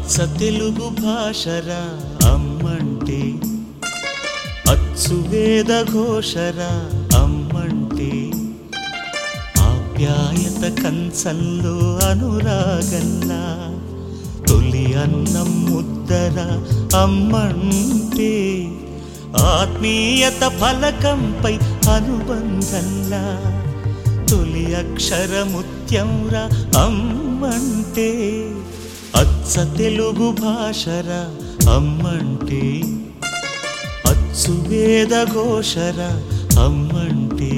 అచ్చ తెలుగు భాషరా అమ్మంటే అచ్చు వేద ఘోషరా అమ్మంటే ఆప్యాయత కంచంలో అనురాగల్లా తొలి అన్నం ముద్దర అమ్మంటే ఆత్మీయత ఫలకంపై అనుబంధంలా తొలి అక్షరముత్యంరా అమ్మంటే అచ్చ తెలుగు భాషరా అమ్మంటే అచ్చు వేద ఘోషరా అమ్మంటే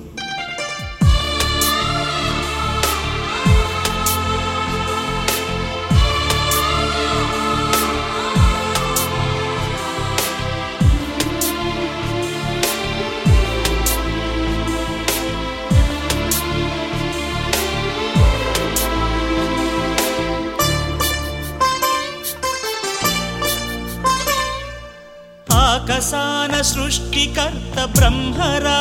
ఆకసాన సృష్టికర్త బ్రహ్మరా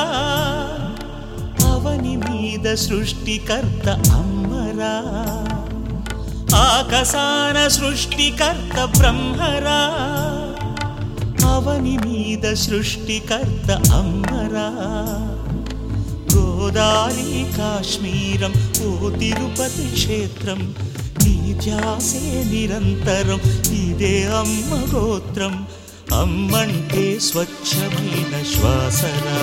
అవని మీద సృష్టికర్త అమ్మరా ఆకసాన సృష్టికర్త బ్రహ్మరా అవని మీద సృష్టికర్త అమ్మరా గోదావరి కాశ్మీరం ఓ తిరుపతి క్షేత్రం నీ ధ్యాసే నిరంతరం ఇదే అమ్మ గోత్రం అమ్మంటే స్వచ్ఛమైన శ్వాసరా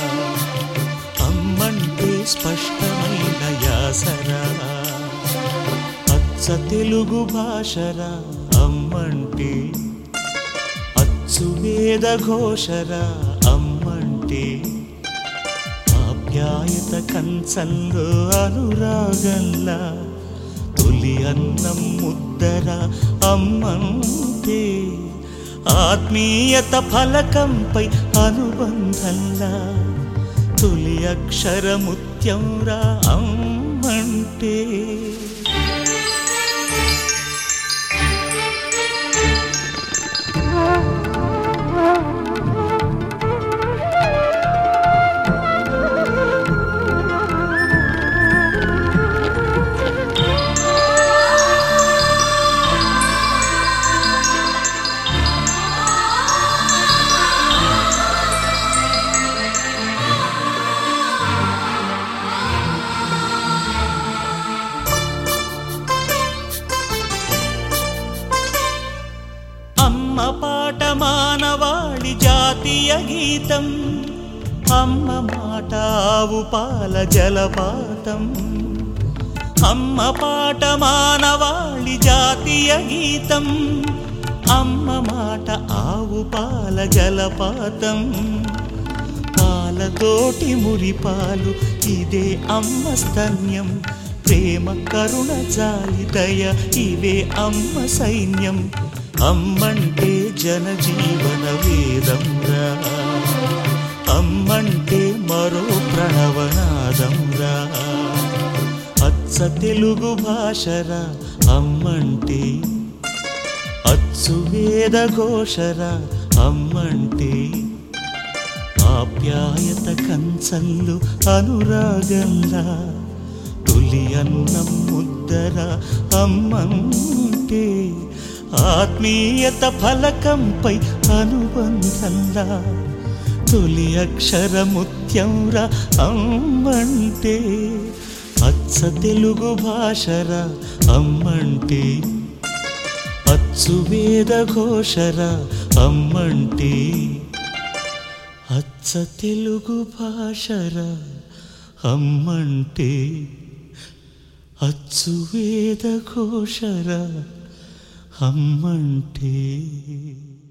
అమ్మంటే స్పష్టమైన యాసరా అచ్చ తెలుగు భాషరా అమ్మంటే అచ్చు వేద ఘోషరా అమ్మంటే ఆప్యాయత కంచంలో అనురాగంలా తొలి అన్నం ముద్దర అమ్మంటే ఆత్మీయత ఫలకంపై అనుబంధంలా తొలి అక్షరముత్యంరా అమ్మంటే అమ్మ పాట మానవాళి జాతీయ గీతం అమ్మ మాట ఆవు పాల జలపాతం అమ్మ పాట మానవాళి జాతీయ గీతం అమ్మ మాట ఆవు పాల జలపాతం పాలతోటి మురిపాలు ఇదే అమ్మ స్తన్యం ప్రేమ కరుణ జాలి దయ ఇవే అమ్మ సైన్యం అమ్మంటే జనజీవన వేదం రా అమ్మంటే మరో ప్రణవనాదం రా అచ్చ తెలుగు భాషరా అమ్మంటే అచ్చు వేద ఘోషరా అమ్మంటే ఆప్యాయత కంచల్లు అనురాగంలా తొలి అన్నం ముద్దర అమ్మంటే ఆత్మీయత ఫలకంపై అనుబంధంలా తొలి అక్షరముత్యంరా అమ్మంటే అచ్చ తెలుగు భాషరా అమ్మంటే అచ్చు వేద ఘోషరా అమ్మంటే అచ్చ తెలుగు భాషరా అమ్మంటే అచ్చు వేద ఘోషరా అమ్మంటే